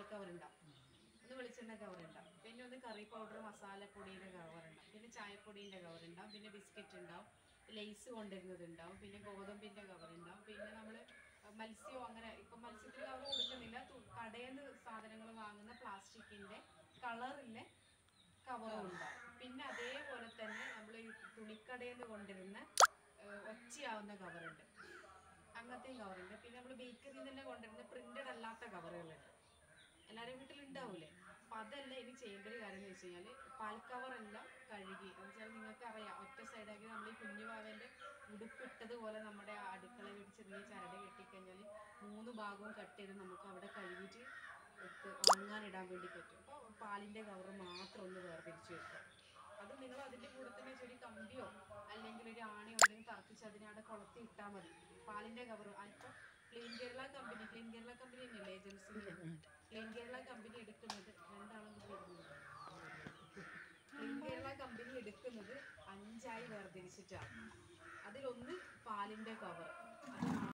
cover ഉണ്ടാവും ഒന്ന് വെളിച്ചെണ്ണ കവർ ഉണ്ടാവും പിന്നെ ഒന്ന് കറി പൗഡർ മസാലപ്പൊടിയുടെ കവർ ഉണ്ടാവും പിന്നെ ചായപ്പൊടീൻ്റെ കവർ ഉണ്ടാവും പിന്നെ ബിസ്ക്കറ്റ് ഉണ്ടാവും ലേസ് കൊണ്ടുവരുന്നത് ഉണ്ടാവും പിന്നെ ഗോതമ്പിൻ്റെ കവർ ഉണ്ടാവും പിന്നെ നമ്മൾ മത്സ്യമോ അങ്ങനെ ഇപ്പം മത്സ്യത്തിന് കവർ കൊടുക്കുന്നില്ല തു- കടയിൽ നിന്ന് സാധനങ്ങൾ വാങ്ങുന്ന പ്ലാസ്റ്റിക്കിൻ്റെ കളറിലെ കവറും ഉണ്ടാവും പിന്നെ അതേപോലെ തന്നെ നമ്മൾ ഈ തുണിക്കടയിൽ നിന്ന് കൊണ്ടുവരുന്ന ഏഹ്, ഒച്ചയാവുന്ന കവറുണ്ട് അങ്ങനത്തെയും കവറുണ്ട് പിന്നെ നമ്മൾ ബേക്കറിയിൽ തന്നെ കൊണ്ടുവരുന്ന പ്രിന്റഡ് അല്ലാത്ത കവറുകളുണ്ട് എല്ലാവരും വീട്ടിൽ ഉണ്ടാവൂലേ അപ്പം അതല്ല ഇനി ചെയ്യേണ്ട ഒരു കാര്യം എന്ന് വെച്ച് കഴിഞ്ഞാൽ പാൽക്കവറെല്ലാം കഴുകി എന്ന് വെച്ചാൽ നിങ്ങൾക്ക് അറിയാം ഒറ്റ സൈഡാക്കി നമ്മൾ ഈ കുഞ്ഞുവാവൻ്റെ ഉടുപ്പിട്ടതുപോലെ നമ്മുടെ ആ അടുക്കളയിൽ ഒരു ചെറിയ ചരട് കെട്ടിക്കഴിഞ്ഞാൽ മൂന്ന് ഭാഗവും കട്ട് ചെയ്ത് നമുക്ക് അവിടെ കഴുകിയിട്ട് എടുത്ത് ഉണങ്ങാനിടാൻ വേണ്ടി പറ്റും അപ്പോൾ പാലിൻ്റെ കവർ മാത്രം ഒന്ന് വേർതിരിച്ച് വെക്കുക അത് നിങ്ങൾ അതിൻ്റെ കൂടെ തന്നെ ഒരു കമ്പിയോ അല്ലെങ്കിൽ ഒരു ആണിയോ എന്തെങ്കിലും തറപ്പിച്ച് അതിനെ അവിടെ കൊളത്തി ഇട്ടാൽ മതി പാലിൻ്റെ കവർ ഇപ്പം clean Kerala company clean Kerala company തന്നെയല്ലേ ഏജൻസി ക്ലീൻ കേരള കമ്പനി എടുക്കുന്നത് രണ്ടാളും കൂടി എടുക്കുന്നത് ക്ലീൻ കേരള കമ്പനി എടുക്കുന്നത് അഞ്ചായി വേർതിരിച്ചിട്ടാണ് അതിലൊന്ന് പാലിൻ്റെ കവർ അത്